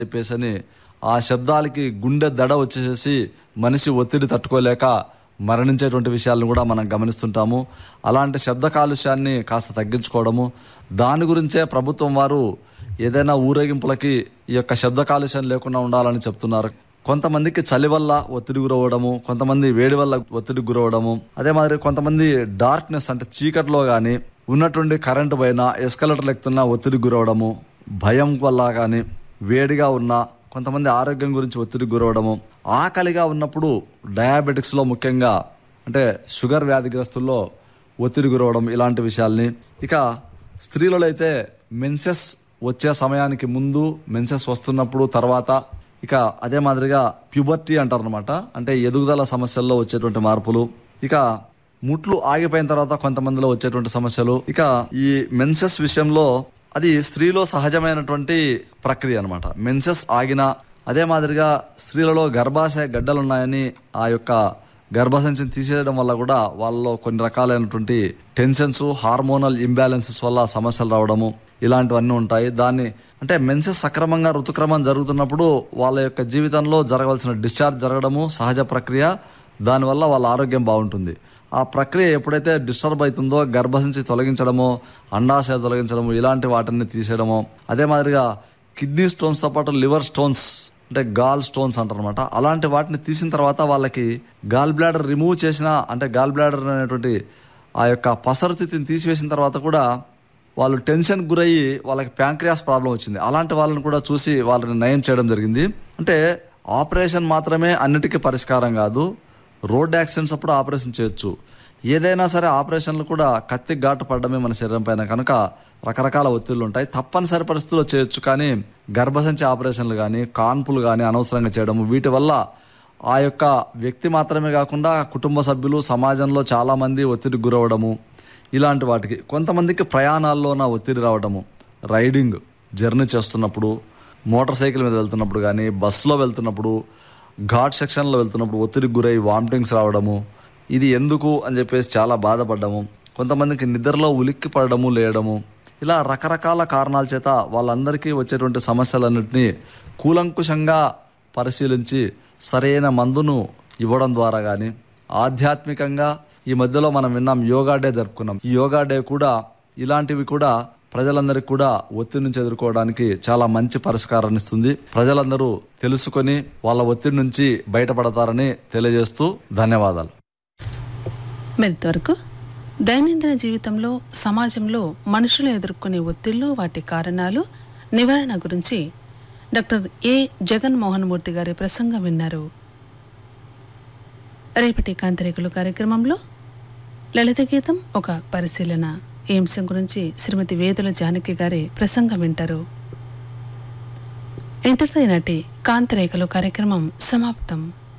చెప్పేసి అని ఆ శబ్దాలకి గుండె దడ వచ్చేసేసి మనిషి ఒత్తిడి తట్టుకోలేక మరణించేటువంటి విషయాలను కూడా మనం గమనిస్తుంటాము అలాంటి శబ్ద కాలుష్యాన్ని కాస్త తగ్గించుకోవడము దాని గురించే ప్రభుత్వం వారు ఏదైనా ఊరేగింపులకి ఈ యొక్క శబ్ద కాలుష్యం లేకుండా ఉండాలని చెప్తున్నారు కొంతమందికి చలి వల్ల ఒత్తిడి గురవడము కొంతమంది వేడి వల్ల ఒత్తిడి గురవడము అదే మాదిరి కొంతమంది డార్క్నెస్ అంటే చీకట్లో కానీ ఉన్నటువంటి కరెంటు పైన ఎస్కలేటర్లు ఎక్కుతున్న ఒత్తిడి గురవడము భయం వల్ల కానీ వేడిగా ఉన్న కొంతమంది ఆరోగ్యం గురించి ఒత్తిడి గురవడము ఆకలిగా ఉన్నప్పుడు డయాబెటిక్స్లో ముఖ్యంగా అంటే షుగర్ వ్యాధిగ్రస్తుల్లో ఒత్తిడి గురవడం ఇలాంటి విషయాల్ని ఇక స్త్రీలలో అయితే మెన్సెస్ వచ్చే సమయానికి ముందు మెన్సెస్ వస్తున్నప్పుడు తర్వాత ఇక అదే మాదిరిగా ప్యూబర్టీ అంటారనమాట అంటే ఎదుగుదల సమస్యల్లో వచ్చేటువంటి మార్పులు ఇక ముట్లు ఆగిపోయిన తర్వాత కొంతమందిలో వచ్చేటువంటి సమస్యలు ఇక ఈ మెన్సెస్ విషయంలో అది స్త్రీలో సహజమైనటువంటి ప్రక్రియ అనమాట మెన్సెస్ ఆగిన అదే మాదిరిగా స్త్రీలలో గర్భాశయ గడ్డలు ఉన్నాయని ఆ యొక్క గర్భసంచిని తీసేయడం వల్ల కూడా వాళ్ళలో కొన్ని రకాలైనటువంటి టెన్షన్స్ హార్మోనల్ ఇంబ్యాలెన్సెస్ వల్ల సమస్యలు రావడము ఇలాంటివన్నీ ఉంటాయి దాన్ని అంటే మెన్సెస్ సక్రమంగా ఋతుక్రమం జరుగుతున్నప్పుడు వాళ్ళ యొక్క జీవితంలో జరగవలసిన డిశ్చార్జ్ జరగడము సహజ ప్రక్రియ దానివల్ల వాళ్ళ ఆరోగ్యం బాగుంటుంది ఆ ప్రక్రియ ఎప్పుడైతే డిస్టర్బ్ అవుతుందో గర్భసంచి తొలగించడమో అండాశయ తొలగించడము ఇలాంటి వాటిని తీసేయడము అదే మాదిరిగా కిడ్నీ స్టోన్స్తో పాటు లివర్ స్టోన్స్ అంటే గాల్ స్టోన్స్ అంటారనమాట అలాంటి వాటిని తీసిన తర్వాత వాళ్ళకి గాల్ బ్లాడర్ రిమూవ్ చేసిన అంటే గాల్ బ్లాడర్ అనేటువంటి ఆ యొక్క పసరుతిని తీసివేసిన తర్వాత కూడా వాళ్ళు టెన్షన్ గురయ్యి వాళ్ళకి ప్యాంక్రియాస్ ప్రాబ్లం వచ్చింది అలాంటి వాళ్ళని కూడా చూసి వాళ్ళని నయం చేయడం జరిగింది అంటే ఆపరేషన్ మాత్రమే అన్నిటికీ పరిష్కారం కాదు రోడ్ యాక్సిడెంట్స్ అప్పుడు ఆపరేషన్ చేయొచ్చు ఏదైనా సరే ఆపరేషన్లు కూడా కత్తి ఘాటు పడడమే మన శరీరం పైన కనుక రకరకాల ఒత్తిళ్లు ఉంటాయి తప్పనిసరి పరిస్థితుల్లో చేయొచ్చు కానీ గర్భసంచి ఆపరేషన్లు కానీ కాన్పులు కానీ అనవసరంగా చేయడం వీటి వల్ల ఆ యొక్క వ్యక్తి మాత్రమే కాకుండా కుటుంబ సభ్యులు సమాజంలో చాలామంది ఒత్తిడికి గురవడము ఇలాంటి వాటికి కొంతమందికి ప్రయాణాల్లోన ఒత్తిడి రావడము రైడింగ్ జర్నీ చేస్తున్నప్పుడు మోటార్ సైకిల్ మీద వెళ్తున్నప్పుడు కానీ బస్సులో వెళ్తున్నప్పుడు ఘాట్ సెక్షన్లో వెళ్తున్నప్పుడు ఒత్తిడికి గురై వామిటింగ్స్ రావడము ఇది ఎందుకు అని చెప్పేసి చాలా బాధపడ్డము కొంతమందికి నిద్రలో ఉలిక్కి పడడము లేయడము ఇలా రకరకాల కారణాల చేత వాళ్ళందరికీ వచ్చేటువంటి సమస్యలన్నింటినీ కూలంకుషంగా పరిశీలించి సరైన మందును ఇవ్వడం ద్వారా కానీ ఆధ్యాత్మికంగా ఈ మధ్యలో మనం విన్నాం యోగా డే జరుపుకున్నాం ఈ యోగా డే కూడా ఇలాంటివి కూడా ప్రజలందరికీ కూడా ఒత్తిడి నుంచి ఎదుర్కోవడానికి చాలా మంచి పరిష్కారాన్ని ఇస్తుంది ప్రజలందరూ తెలుసుకొని వాళ్ళ ఒత్తిడి నుంచి బయటపడతారని తెలియజేస్తూ ధన్యవాదాలు మరింతవరకు దైనందిన జీవితంలో సమాజంలో మనుషులు ఎదుర్కొనే ఒత్తిళ్లు వాటి కారణాలు నివారణ గురించి డాక్టర్ ఏ జగన్మోహన్ మూర్తి గారి ప్రసంగం విన్నారు రేపటి కాంతరేకులు కార్యక్రమంలో లలిత గీతం ఒక పరిశీలన ఈ అంశం గురించి శ్రీమతి వేదుల జానకి గారి ప్రసంగం వింటారు ఇంతటితో ఈనాటి కాంతరేఖలు కార్యక్రమం సమాప్తం